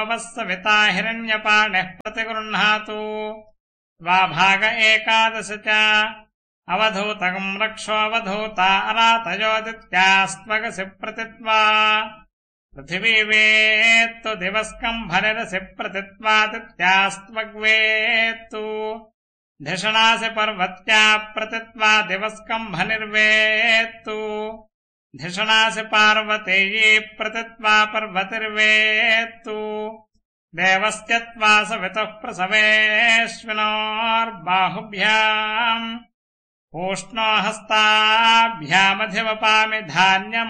सविता हिरण्यपाणिः प्रतिगृह्णातु द्वाभाग एकादश च अवधूतकम् रक्षोऽवधूता अरातयोदित्यास्त्वगसि प्रतित्वा पृथिवी वेत्तु दिवस्कम्भनिरसि प्रतित्वादित्यास्त्वग्वेत्तु धिषणासि पर्वत्या प्रतित्वा दिवस्कम्भनिर्वेत्तु धिषणासि पार्वतेयी प्रतित्वा पर्वतिर्वेत्तु देवस्य त्वा सवितुः प्रसवेश्विनोर्बाहुभ्याम् ऊष्णो हस्ताभ्यामधिवपामि धान्यम्